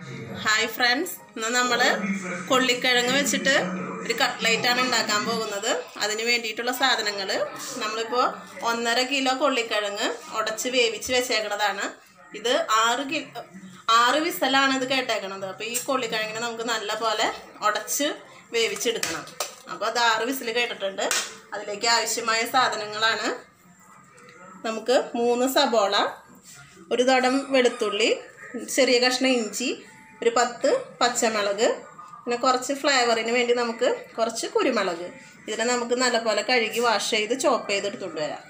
hi friends ഇന്ന് നമ്മൾ കൊള്ളിക്കിഴങ്ങ് വെച്ചിട്ട് ഒരു കട്ട്ലൈറ്റ് ആണ് ഉണ്ടാക്കാൻ പോകുന്നത് അതിന് വേണ്ടിയിട്ടുള്ള സാധനങ്ങൾ നമ്മളിപ്പോൾ ഒന്നര കിലോ കൊള്ളിക്കിഴങ്ങ് ഉടച്ച് വേവിച്ച് വെച്ചേക്കണതാണ് ഇത് ആറ് കിലോ ആറ് വിസലാണ് ഇത് കേട്ടേക്കണത് അപ്പോൾ ഈ കൊള്ളിക്കിഴങ്ങിനെ നമുക്ക് നല്ല പോലെ ഉടച്ച് വേവിച്ചെടുക്കണം അപ്പോൾ അത് ആറ് വിസിൽ കേട്ടിട്ടുണ്ട് അതിലേക്ക് ആവശ്യമായ സാധനങ്ങളാണ് നമുക്ക് മൂന്ന് സബോള ഒരു തടം വെളുത്തുള്ളി ചെറിയ കഷ്ണം ഇഞ്ചി ഒരു പത്ത് പച്ചമുളക് പിന്നെ കുറച്ച് ഫ്ലേവറിന് വേണ്ടി നമുക്ക് കുറച്ച് കുരുമുളക് ഇതിനെ നമുക്ക് നല്ലപോലെ കഴുകി വാഷ് ചെയ്ത് ചോപ്പ് ചെയ്ത് എടുത്തുകൊണ്ട് വരാം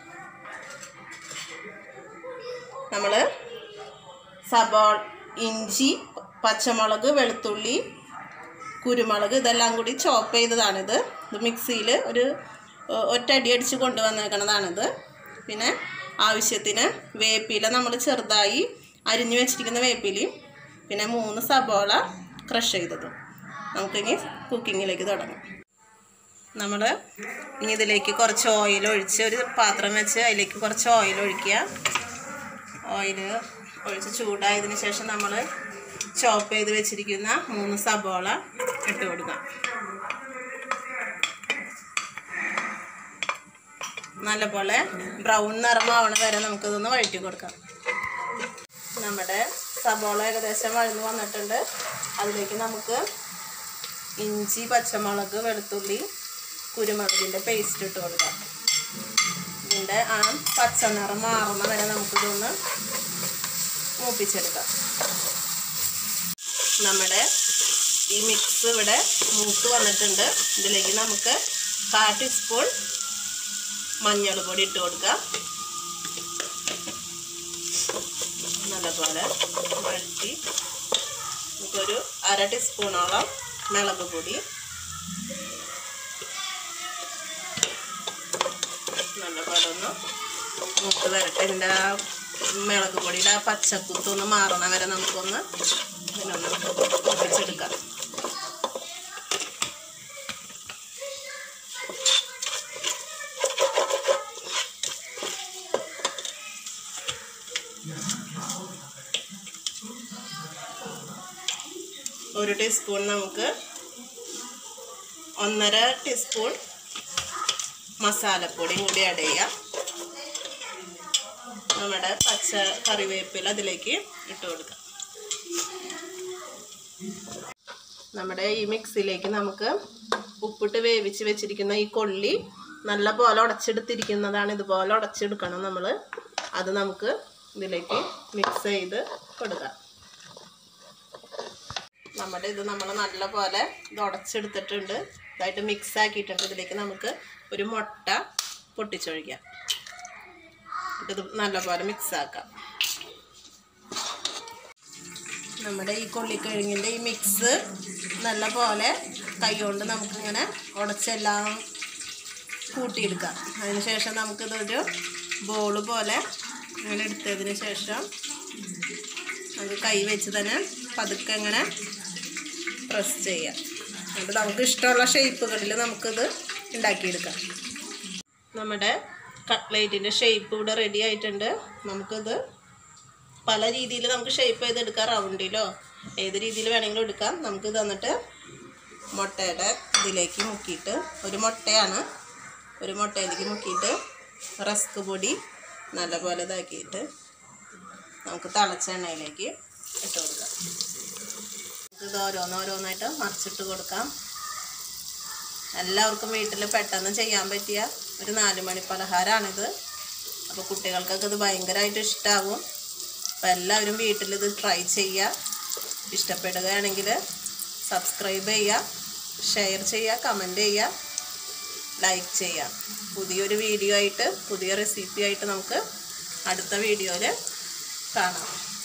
നമ്മൾ സബോൾ ഇഞ്ചി പച്ചമുളക് വെളുത്തുള്ളി കുരുമുളക് ഇതെല്ലാം കൂടി ചോപ്പ് ചെയ്തതാണിത് ഇത് മിക്സിയിൽ ഒരു ഏഹ്, ഒറ്റയടി അടിച്ച് കൊണ്ടുവന്നേക്കണതാണിത് പിന്നെ ആവശ്യത്തിന് വേപ്പില നമ്മൾ ചെറുതായി അരിഞ്ഞു വെച്ചിരിക്കുന്ന വേപ്പിലയും പിന്നെ മൂന്ന് സബോള ക്രഷ് ചെയ്തതും നമുക്കിനി കുക്കിങ്ങിലേക്ക് തുടങ്ങാം നമ്മൾ ഇനി ഇതിലേക്ക് കുറച്ച് ഓയിൽ ഒഴിച്ച് ഒരു പാത്രം വെച്ച് അതിലേക്ക് കുറച്ച് ഓയിൽ ഒഴിക്കുക ഓയിൽ ഒഴിച്ച് ചൂടായതിന് ശേഷം നമ്മൾ ചോപ്പ് ചെയ്ത് വെച്ചിരിക്കുന്ന മൂന്ന് സബോള ഇട്ട് കൊടുക്കാം നല്ലപോലെ ബ്രൗൺ നിറമാവണ വരെ നമുക്കിതൊന്ന് വഴറ്റി കൊടുക്കാം നമ്മുടെ സബോള ഏകദേശം വഴന്ന് വന്നിട്ടുണ്ട് അതിലേക്ക് നമുക്ക് ഇഞ്ചി പച്ചമുളക് വെളുത്തുള്ളി കുരുമുളകിൻ്റെ പേസ്റ്റ് ഇട്ട് കൊടുക്കാം ഇതിൻ്റെ ആ പച്ച നിറം മാറുന്ന വരെ നമുക്കിതൊന്ന് മൂപ്പിച്ചെടുക്കാം നമ്മുടെ ഈ മിക്സ് ഇവിടെ മൂത്ത് വന്നിട്ടുണ്ട് ഇതിലേക്ക് നമുക്ക് കാ ടീസ്പൂൺ മഞ്ഞൾ പൊടി ഇട്ട് കൊടുക്കാം നല്ലപോലെ വഴറ്റി നമുക്കൊരു അര ടീസ്പൂണോളം മുളക് പൊടി നല്ലപോലെ ഒന്ന് മൂത്ത് വരട്ടെ ഇതിൻ്റെ ആ മുളക് പൊടിയുടെ ആ പച്ചക്കുത്തൊന്ന് മാറണ വരെ നമുക്കൊന്ന് ഇതിനൊന്ന് ഒപ്പിച്ചെടുക്കാം ഒരു ടീസ്പൂൺ നമുക്ക് ഒന്നര ടീസ്പൂൺ മസാലപ്പൊടിയും കൂടി ആഡ് ചെയ്യാം നമ്മുടെ പച്ച കറിവേപ്പില അതിലേക്ക് ഇട്ട് കൊടുക്കാം നമ്മുടെ ഈ മിക്സിയിലേക്ക് നമുക്ക് ഉപ്പിട്ട് വേവിച്ച് വെച്ചിരിക്കുന്ന ഈ കൊള്ളി നല്ല പോലെ ഉടച്ചെടുത്തിരിക്കുന്നതാണ് ഇതുപോലെ ഉടച്ചെടുക്കണം നമ്മൾ അത് നമുക്ക് ഇതിലേക്ക് മിക്സ് ചെയ്ത് കൊടുക്കാം നമ്മുടെ ഇത് നമ്മൾ നല്ല പോലെ ഇത് ഉടച്ചെടുത്തിട്ടുണ്ട് ഇതായിട്ട് മിക്സ് ആക്കിയിട്ടുണ്ട് ഇതിലേക്ക് നമുക്ക് ഒരു മുട്ട പൊട്ടിച്ചൊഴിക്കാം ഇത് നല്ലപോലെ മിക്സ് ആക്കാം നമ്മുടെ ഈ കൊള്ളിക്കിഴങ്ങിൻ്റെ ഈ മിക്സ് നല്ല പോലെ കൈകൊണ്ട് നമുക്കിങ്ങനെ ഉടച്ചെല്ലാം കൂട്ടിയെടുക്കാം അതിന് ശേഷം നമുക്കിതൊരു ബോള് പോലെ ഇങ്ങനെ എടുത്തതിന് ശേഷം നമുക്ക് കൈ വെച്ച് തന്നെ പതുക്കെ ഇങ്ങനെ പ്രസ് ചെയ്യാം എന്നിട്ട് നമുക്ക് ഇഷ്ടമുള്ള ഷേപ്പുകളിൽ നമുക്കിത് ഉണ്ടാക്കിയെടുക്കാം നമ്മുടെ കട്ട്ലേറ്റിൻ്റെ ഷേപ്പ് ഇവിടെ റെഡി ആയിട്ടുണ്ട് നമുക്കിത് പല രീതിയിൽ നമുക്ക് ഷേപ്പ് ചെയ്തെടുക്കാം റൗണ്ടിലോ ഏത് രീതിയിൽ വേണമെങ്കിലും എടുക്കാം നമുക്ക് തന്നിട്ട് മുട്ടയുടെ ഇതിലേക്ക് മുക്കിയിട്ട് ഒരു മുട്ടയാണ് ഒരു മുട്ടയിലേക്ക് മുക്കിയിട്ട് റസ്ക് പൊടി നല്ലപോലെ ഇതാക്കിയിട്ട് നമുക്ക് തിളച്ച എണ്ണയിലേക്ക് ഇട്ട് കൊടുക്കാം ഇത് ഓരോന്നോരോന്നായിട്ട് മറിച്ചിട്ട് കൊടുക്കാം എല്ലാവർക്കും വീട്ടിൽ പെട്ടെന്ന് ചെയ്യാൻ പറ്റിയ ഒരു നാല് മണി പലഹാരമാണിത് അപ്പോൾ കുട്ടികൾക്കൊക്കെ ഇത് ഭയങ്കരമായിട്ട് ഇഷ്ടമാകും അപ്പോൾ എല്ലാവരും വീട്ടിൽ ഇത് ട്രൈ ചെയ്യുക ഇഷ്ടപ്പെടുകയാണെങ്കിൽ സബ്സ്ക്രൈബ് ചെയ്യുക ഷെയർ ചെയ്യുക കമൻറ്റ് ചെയ്യുക ലൈക്ക് ചെയ്യുക പുതിയൊരു വീഡിയോ ആയിട്ട് പുതിയ റെസിപ്പി ആയിട്ട് നമുക്ക് അടുത്ത വീഡിയോയിൽ കാണാം